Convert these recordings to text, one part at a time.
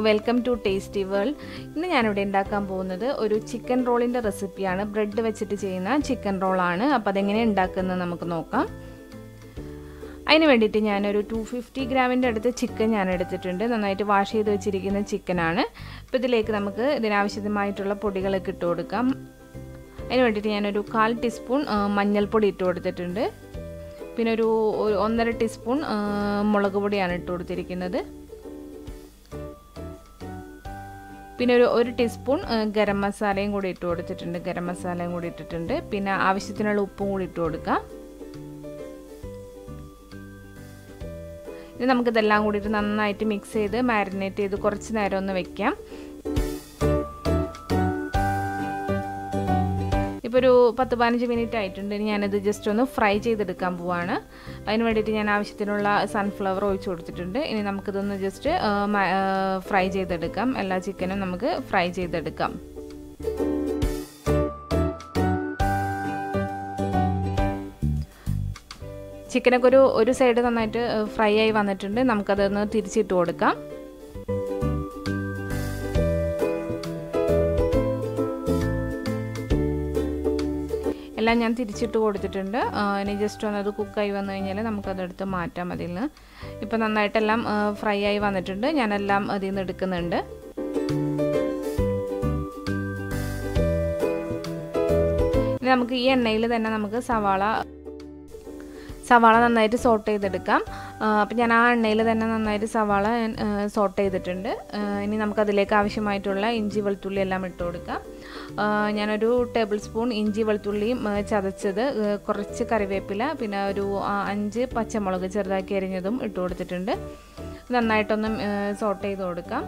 welcome to tasty world ഇന്ന് ഞാനിവിടെ ഉണ്ടാക്കാൻ പോകുന്നത് ഒരു ചിക്കൻ റോളിൻ്റെ റെസിപ്പിയാണ് ബ്രെഡ് വെച്ചിട്ട് ചെയ്യുന്ന ചിക്കൻ റോളാണ് അപ്പോൾ അതെങ്ങനെ ഉണ്ടാക്കുന്നത് നമുക്ക് നോക്കാം അതിന് വേണ്ടിയിട്ട് ഞാനൊരു ടു ഫിഫ്റ്റി ഗ്രാമിൻ്റെ അടുത്ത് ചിക്കൻ ഞാൻ എടുത്തിട്ടുണ്ട് നന്നായിട്ട് വാഷ് ചെയ്ത് വെച്ചിരിക്കുന്ന ചിക്കനാണ് അപ്പോൾ ഇതിലേക്ക് നമുക്ക് ഇതിനാവശ്യമായിട്ടുള്ള പൊടികളൊക്കെ ഇട്ട് കൊടുക്കാം അതിന് വേണ്ടിയിട്ട് ഞാനൊരു കാൽ ടീസ്പൂൺ മഞ്ഞൾപ്പൊടി ഇട്ട് കൊടുത്തിട്ടുണ്ട് പിന്നെ ഒരു ഒന്നര ടീസ്പൂൺ മുളക് പൊടിയാണ് ഇട്ട് കൊടുത്തിരിക്കുന്നത് പിന്നെ ഒരു ഒരു ടീസ്പൂൺ ഗരം മസാലയും കൂടി ഇട്ട് കൊടുത്തിട്ടുണ്ട് ഗരം മസാലയും കൂടി ഇട്ടിട്ടുണ്ട് പിന്നെ ആവശ്യത്തിനുള്ള ഉപ്പും കൂടി ഇട്ട് കൊടുക്കാം ഇനി നമുക്കിതെല്ലാം കൂടിയിട്ട് നന്നായിട്ട് മിക്സ് ചെയ്ത് മാരിനേറ്റ് ചെയ്ത് കുറച്ച് നേരം ഒന്ന് വെക്കാം ഇപ്പോൾ ഒരു പത്ത് പതിനഞ്ച് മിനിറ്റ് ആയിട്ടുണ്ട് ഇനി ഞാനത് ജസ്റ്റ് ഒന്ന് ഫ്രൈ ചെയ്തെടുക്കാൻ പോവാണ് അതിന് വേണ്ടിയിട്ട് ഞാൻ ആവശ്യത്തിനുള്ള സൺഫ്ലവർ ഒഴിച്ച് കൊടുത്തിട്ടുണ്ട് ഇനി നമുക്കിതൊന്ന് ജസ്റ്റ് ഫ്രൈ ചെയ്തെടുക്കാം എല്ലാ ചിക്കനും നമുക്ക് ഫ്രൈ ചെയ്തെടുക്കാം ചിക്കനൊക്കെ ഒരു ഒരു സൈഡ് നന്നായിട്ട് ഫ്രൈ ആയി വന്നിട്ടുണ്ട് നമുക്കതൊന്ന് തിരിച്ചിട്ട് കൊടുക്കാം എല്ലാം ഞാൻ തിരിച്ചിട്ട് കൊടുത്തിട്ടുണ്ട് ഇനി ജസ്റ്റ് ഒന്ന് അത് കുക്കായി വന്നു കഴിഞ്ഞാൽ നമുക്കതെടുത്ത് മാറ്റാം അതിൽ നിന്ന് ഇപ്പം നന്നായിട്ടെല്ലാം ഫ്രൈ ആയി വന്നിട്ടുണ്ട് ഞാനെല്ലാം അതിൽ നിന്ന് എടുക്കുന്നുണ്ട് ഇനി നമുക്ക് ഈ എണ്ണയിൽ തന്നെ നമുക്ക് സവാള സവാള നന്നായിട്ട് സോട്ട് ചെയ്തെടുക്കാം അപ്പം ഞാൻ ആ എണ്ണയിൽ തന്നെ നന്നായിട്ട് സവാള ഞാൻ സോട്ട് ചെയ്തിട്ടുണ്ട് ഇനി നമുക്കതിലേക്ക് ആവശ്യമായിട്ടുള്ള ഇഞ്ചി വെളുത്തുള്ളി എല്ലാം ഇട്ട് കൊടുക്കാം ഞാനൊരു ടേബിൾ സ്പൂൺ ഇഞ്ചി വെളുത്തുള്ളിയും ചതച്ചത് കുറച്ച് കറിവേപ്പില പിന്നെ ഒരു അഞ്ച് പച്ചമുളക് ചെറുതാക്കി അരിഞ്ഞതും ഇട്ട് കൊടുത്തിട്ടുണ്ട് നന്നായിട്ടൊന്ന് സോട്ട് ചെയ്ത് കൊടുക്കാം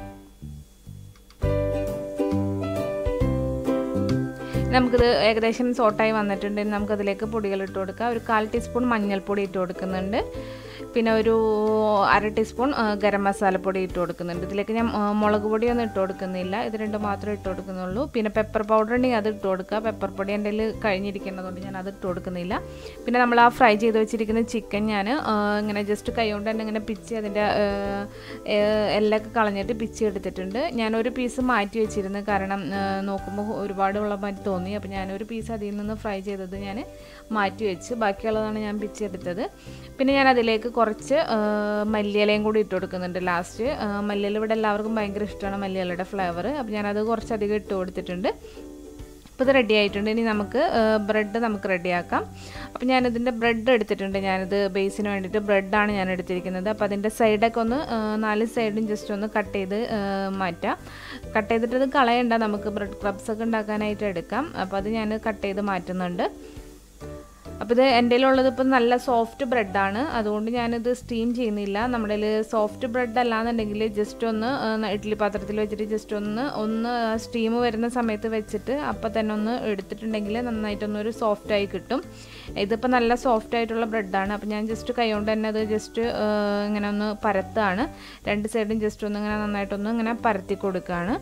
നമുക്കിത് ഏകദേശം സോട്ടായി വന്നിട്ടുണ്ട് നമുക്കതിലേക്ക് പൊടികൾ ഇട്ട് കൊടുക്കാം ഒരു കാൽ ടീസ്പൂൺ മഞ്ഞൾപ്പൊടി ഇട്ട് കൊടുക്കുന്നുണ്ട് പിന്നെ ഒരു അര ടീസ്പൂൺ ഗരം മസാലപ്പൊടി ഇട്ട് കൊടുക്കുന്നുണ്ട് ഇതിലേക്ക് ഞാൻ മുളക് പൊടിയൊന്നും ഇട്ട് കൊടുക്കുന്നില്ല ഇത് രണ്ട് മാത്രമേ ഇട്ട് കൊടുക്കുന്നുള്ളൂ പിന്നെ പെപ്പർ പൗഡർ ഉണ്ടെങ്കിൽ അത് ഇട്ട് കൊടുക്കുക പെപ്പർ പൊടി എൻ്റെ കഴിഞ്ഞിരിക്കുന്നതുകൊണ്ട് ഞാൻ അത് ഇട്ട് കൊടുക്കുന്നില്ല പിന്നെ നമ്മൾ ആ ഫ്രൈ ചെയ്ത് വെച്ചിരിക്കുന്ന ചിക്കൻ ഞാൻ ഇങ്ങനെ ജസ്റ്റ് കൈ കൊണ്ട് തന്നെ ഇങ്ങനെ പിച്ച് അതിൻ്റെ എല്ലൊക്കെ കളഞ്ഞിട്ട് പിച്ച് എടുത്തിട്ടുണ്ട് ഞാനൊരു പീസ് മാറ്റി വെച്ചിരുന്നു കാരണം നോക്കുമ്പോൾ ഒരുപാട് ഉള്ള മാതിരി തോന്നി അപ്പോൾ ഞാനൊരു പീസ് അതിൽ നിന്ന് ഫ്രൈ ചെയ്തത് ഞാൻ മാറ്റി വെച്ച് ബാക്കിയുള്ളതാണ് ഞാൻ പിച്ചെടുത്തത് പിന്നെ ഞാൻ അതിലേക്ക് കുറച്ച് മല്ലിയിലയും കൂടി ഇട്ട് കൊടുക്കുന്നുണ്ട് ലാസ്റ്റ് മല്ലിയില ഇവിടെ എല്ലാവർക്കും ഭയങ്കര ഇഷ്ടമാണ് മല്ലിയിലയുടെ ഫ്ലേവർ അപ്പോൾ ഞാനത് കുറച്ചധികം ഇട്ട് കൊടുത്തിട്ടുണ്ട് അപ്പോൾ ഇത് റെഡി ആയിട്ടുണ്ട് ഇനി നമുക്ക് ബ്രെഡ് നമുക്ക് റെഡിയാക്കാം അപ്പോൾ ഞാനിതിൻ്റെ ബ്രെഡ് എടുത്തിട്ടുണ്ട് ഞാനിത് ബേസിന് വേണ്ടിയിട്ട് ബ്രെഡാണ് ഞാൻ എടുത്തിരിക്കുന്നത് അപ്പോൾ അതിൻ്റെ സൈഡൊക്കെ ഒന്ന് നാല് സൈഡും ജസ്റ്റ് ഒന്ന് കട്ട് ചെയ്ത് മാറ്റാം കട്ട് ചെയ്തിട്ട് ഇത് കളയണ്ട നമുക്ക് ബ്രെഡ് ക്രബ്സ് ഒക്കെ ഉണ്ടാക്കാനായിട്ട് എടുക്കാം അപ്പോൾ അത് ഞാൻ കട്ട് ചെയ്ത് മാറ്റുന്നുണ്ട് അപ്പോൾ ഇത് എൻ്റെ ഉള്ളത് ഇപ്പോൾ നല്ല സോഫ്റ്റ് ബ്രെഡാണ് അതുകൊണ്ട് ഞാനിത് സ്റ്റീം ചെയ്യുന്നില്ല നമ്മുടെ സോഫ്റ്റ് ബ്രെഡ് അല്ലാന്നുണ്ടെങ്കിൽ ജസ്റ്റ് ഒന്ന് ഇഡ്ഡലി പാത്രത്തിൽ വെച്ചിട്ട് ജസ്റ്റ് ഒന്ന് ഒന്ന് സ്റ്റീം വരുന്ന സമയത്ത് വെച്ചിട്ട് അപ്പം തന്നെ ഒന്ന് എടുത്തിട്ടുണ്ടെങ്കിൽ നന്നായിട്ടൊന്നൊരു സോഫ്റ്റായി കിട്ടും ഇതിപ്പോൾ നല്ല സോഫ്റ്റ് ആയിട്ടുള്ള ബ്രെഡാണ് അപ്പോൾ ഞാൻ ജസ്റ്റ് കൈകൊണ്ട് തന്നെ അത് ജസ്റ്റ് ഇങ്ങനെ ഒന്ന് പരത്താണ് രണ്ട് സൈഡും ജസ്റ്റ് ഒന്ന് ഇങ്ങനെ നന്നായിട്ടൊന്ന് ഇങ്ങനെ പരത്തി കൊടുക്കുകയാണ്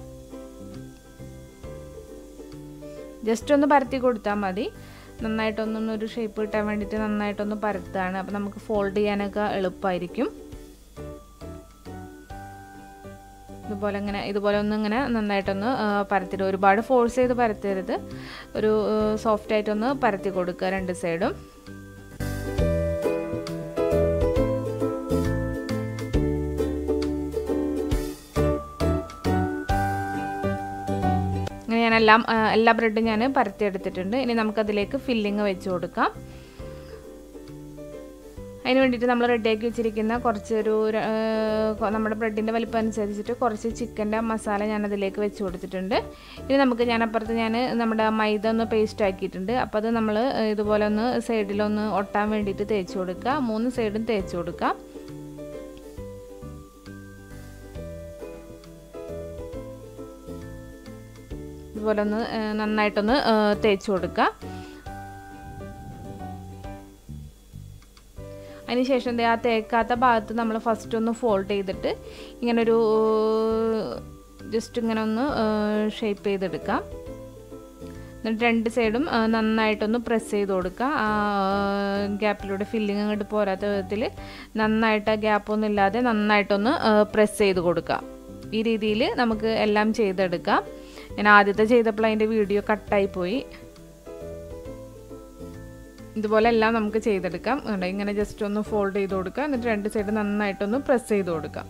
ജസ്റ്റ് ഒന്ന് പരത്തി കൊടുത്താൽ മതി നന്നായിട്ടൊന്നൊന്ന് ഒരു ഷേപ്പ് കിട്ടാൻ വേണ്ടിയിട്ട് നന്നായിട്ടൊന്ന് പരത്താണ് അപ്പോൾ നമുക്ക് ഫോൾഡ് ചെയ്യാനൊക്കെ എളുപ്പമായിരിക്കും ഇതുപോലെ ഇങ്ങനെ ഇതുപോലെ ഒന്ന് ഇങ്ങനെ നന്നായിട്ടൊന്ന് പരത്തിയിട്ട് ഒരുപാട് ഫോഴ്സ് ചെയ്ത് പരത്തരുത് ഒരു സോഫ്റ്റ് ആയിട്ടൊന്ന് പരത്തി കൊടുക്കുക രണ്ട് സൈഡും അങ്ങനെ ഞാൻ എല്ലാം എല്ലാ ബ്രെഡും ഞാൻ പരത്തിയെടുത്തിട്ടുണ്ട് ഇനി നമുക്കതിലേക്ക് ഫില്ലിങ് വെച്ച് കൊടുക്കാം അതിന് വേണ്ടിയിട്ട് നമ്മൾ റെഡിയാക്കി വെച്ചിരിക്കുന്ന കുറച്ചൊരു നമ്മുടെ ബ്രെഡിൻ്റെ വലിപ്പം അനുസരിച്ചിട്ട് കുറച്ച് ചിക്കൻ്റെ മസാല ഞാൻ അതിലേക്ക് വെച്ച് കൊടുത്തിട്ടുണ്ട് ഇനി നമുക്ക് ഞാൻ അപ്പുറത്ത് ഞാൻ നമ്മുടെ മൈദ ഒന്ന് പേസ്റ്റ് ആക്കിയിട്ടുണ്ട് അപ്പോൾ അത് നമ്മൾ ഇതുപോലെ ഒന്ന് സൈഡിലൊന്ന് ഒട്ടാൻ വേണ്ടിയിട്ട് തേച്ച് കൊടുക്കുക മൂന്ന് സൈഡും തേച്ച് കൊടുക്കുക ഇതുപോലെ ഒന്ന് നന്നായിട്ടൊന്ന് തേച്ച് കൊടുക്കുക അതിനുശേഷം ആ തേക്കാത്ത ഭാഗത്ത് നമ്മൾ ഫസ്റ്റ് ഒന്ന് ഫോൾഡ് ചെയ്തിട്ട് ഇങ്ങനൊരു ജസ്റ്റ് ഇങ്ങനെ ഒന്ന് ഷേപ്പ് ചെയ്തെടുക്കാം എന്നിട്ട് രണ്ട് സൈഡും നന്നായിട്ടൊന്ന് പ്രസ് ചെയ്ത് കൊടുക്കുക ആ ഗ്യാപ്പിലൂടെ ഫില്ലിങ് അങ്ങോട്ട് പോരാത്ത വിധത്തിൽ നന്നായിട്ട് ഗ്യാപ്പൊന്നും ഇല്ലാതെ നന്നായിട്ടൊന്ന് പ്രസ് ചെയ്ത് കൊടുക്കുക ഈ രീതിയിൽ നമുക്ക് എല്ലാം ചെയ്തെടുക്കാം ഞാൻ ആദ്യത്തെ ചെയ്തപ്പോൾ അതിൻ്റെ വീഡിയോ കട്ടായി പോയി ഇതുപോലെ എല്ലാം നമുക്ക് ചെയ്തെടുക്കാം കണ്ടോ ഇങ്ങനെ ജസ്റ്റ് ഒന്ന് ഫോൾഡ് ചെയ്ത് കൊടുക്കുക എന്നിട്ട് രണ്ട് സൈഡ് നന്നായിട്ടൊന്ന് പ്രസ് ചെയ്ത് കൊടുക്കാം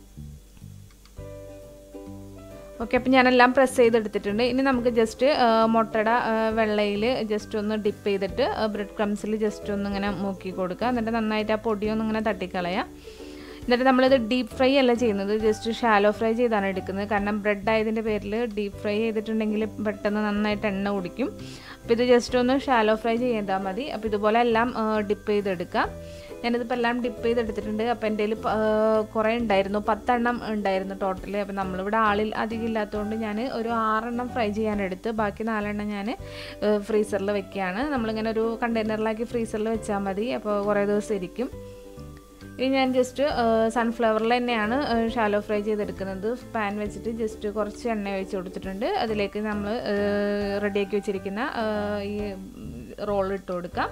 ഓക്കെ അപ്പം ഞാനെല്ലാം പ്രസ് ചെയ്തെടുത്തിട്ടുണ്ട് ഇനി നമുക്ക് ജസ്റ്റ് മുട്ടയുടെ വെള്ളയിൽ ജസ്റ്റ് ഒന്ന് ഡിപ്പ് ചെയ്തിട്ട് ബ്രെഡ് ക്രംസിൽ ജസ്റ്റ് ഒന്ന് ഇങ്ങനെ മുക്കി കൊടുക്കുക എന്നിട്ട് നന്നായിട്ട് ആ പൊടിയൊന്ന് ഇങ്ങനെ തട്ടിക്കളയാം എന്നിട്ട് നമ്മളിത് ഡീപ്പ് ഫ്രൈ അല്ല ചെയ്യുന്നത് ജസ്റ്റ് ഷാലോ ഫ്രൈ ചെയ്താണ് എടുക്കുന്നത് കാരണം ബ്രെഡ് ആയതിൻ്റെ പേരിൽ ഡീപ്പ് ഫ്രൈ ചെയ്തിട്ടുണ്ടെങ്കിൽ പെട്ടെന്ന് നന്നായിട്ട് എണ്ണ കുടിക്കും അപ്പോൾ ഇത് ജസ്റ്റ് ഒന്ന് ഷാലോ ഫ്രൈ ചെയ്താൽ മതി അപ്പോൾ ഇതുപോലെ എല്ലാം ഡിപ്പ് ചെയ്തെടുക്കാം ഞാനിതിപ്പോൾ എല്ലാം ഡിപ്പ് ചെയ്തെടുത്തിട്ടുണ്ട് അപ്പോൾ എൻ്റെ കയ്യിൽ കുറേ ഉണ്ടായിരുന്നു പത്തെണ്ണം ഉണ്ടായിരുന്നു ടോട്ടൽ അപ്പോൾ നമ്മളിവിടെ ആളിൽ അധികം ഇല്ലാത്തതുകൊണ്ട് ഞാൻ ഒരു ആറെണ്ണം ഫ്രൈ ചെയ്യാനെടുത്ത് ബാക്കി നാലെണ്ണം ഞാൻ ഫ്രീസറിൽ വെക്കുകയാണ് നമ്മളിങ്ങനെ ഒരു കണ്ടെയ്നറിലാക്കി ഫ്രീസറിൽ വെച്ചാൽ മതി അപ്പോൾ കുറേ ദിവസം ഇരിക്കും ഇനി ഞാൻ ജസ്റ്റ് സൺഫ്ലവറിൽ തന്നെയാണ് ഷാലോ ഫ്രൈ ചെയ്തെടുക്കുന്നത് പാൻ വെച്ചിട്ട് ജസ്റ്റ് കുറച്ച് എണ്ണ ഒഴിച്ച് കൊടുത്തിട്ടുണ്ട് അതിലേക്ക് നമ്മൾ റെഡിയാക്കി വെച്ചിരിക്കുന്ന ഈ റോൾ ഇട്ട് കൊടുക്കാം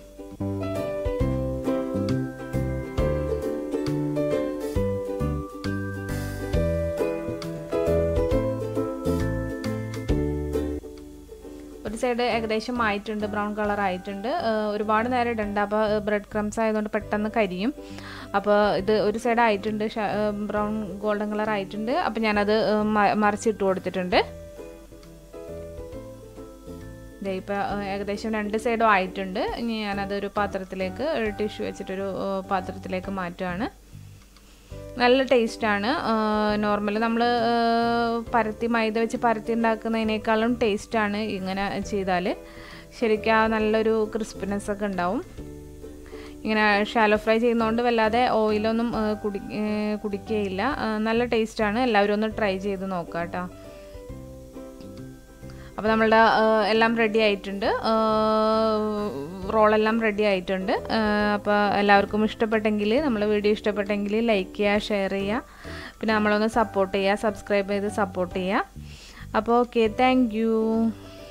ഒരു സൈഡ് ഏകദേശം ആയിട്ടുണ്ട് ബ്രൗൺ കളർ ആയിട്ടുണ്ട് ഒരുപാട് നേരം ഇടണ്ട അപ്പോൾ ബ്രെഡ് ക്രംസ് ആയതുകൊണ്ട് പെട്ടെന്ന് കരിയും അപ്പോൾ ഇത് ഒരു സൈഡ് ആയിട്ടുണ്ട് ബ്രൗൺ ഗോൾഡൻ കളർ ആയിട്ടുണ്ട് അപ്പോൾ ഞാനത് മറിച്ചിട്ട് കൊടുത്തിട്ടുണ്ട് ഇതേ ഇപ്പോൾ ഏകദേശം രണ്ട് സൈഡും ആയിട്ടുണ്ട് ഇനി ഞാനതൊരു പാത്രത്തിലേക്ക് ടിഷ്യൂ വെച്ചിട്ടൊരു പാത്രത്തിലേക്ക് മാറ്റുകയാണ് നല്ല ടേസ്റ്റാണ് നോർമൽ നമ്മൾ പരത്തി മൈദ വെച്ച് പരത്തി ഉണ്ടാക്കുന്നതിനേക്കാളും ടേസ്റ്റാണ് ഇങ്ങനെ ചെയ്താൽ ശരിക്കും ആ നല്ലൊരു ക്രിസ്പിനെസ് ഒക്കെ ഉണ്ടാവും ഇങ്ങനെ ഷാലോ ഫ്രൈ ചെയ്യുന്നതുകൊണ്ട് വല്ലാതെ ഓയിലൊന്നും കുടി കുടിക്കുകയില്ല നല്ല ടേസ്റ്റാണ് എല്ലാവരും ഒന്ന് ട്രൈ ചെയ്ത് നോക്കാം കേട്ടോ അപ്പോൾ നമ്മളുടെ എല്ലാം റെഡി ആയിട്ടുണ്ട് റോളെല്ലാം റെഡി ആയിട്ടുണ്ട് അപ്പോൾ എല്ലാവർക്കും ഇഷ്ടപ്പെട്ടെങ്കിൽ നമ്മൾ വീഡിയോ ഇഷ്ടപ്പെട്ടെങ്കിൽ ലൈക്ക് ചെയ്യുക ഷെയർ ചെയ്യുക പിന്നെ നമ്മളൊന്ന് സപ്പോർട്ട് ചെയ്യുക സബ്സ്ക്രൈബ് ചെയ്ത് സപ്പോർട്ട് ചെയ്യുക അപ്പോൾ ഓക്കെ താങ്ക്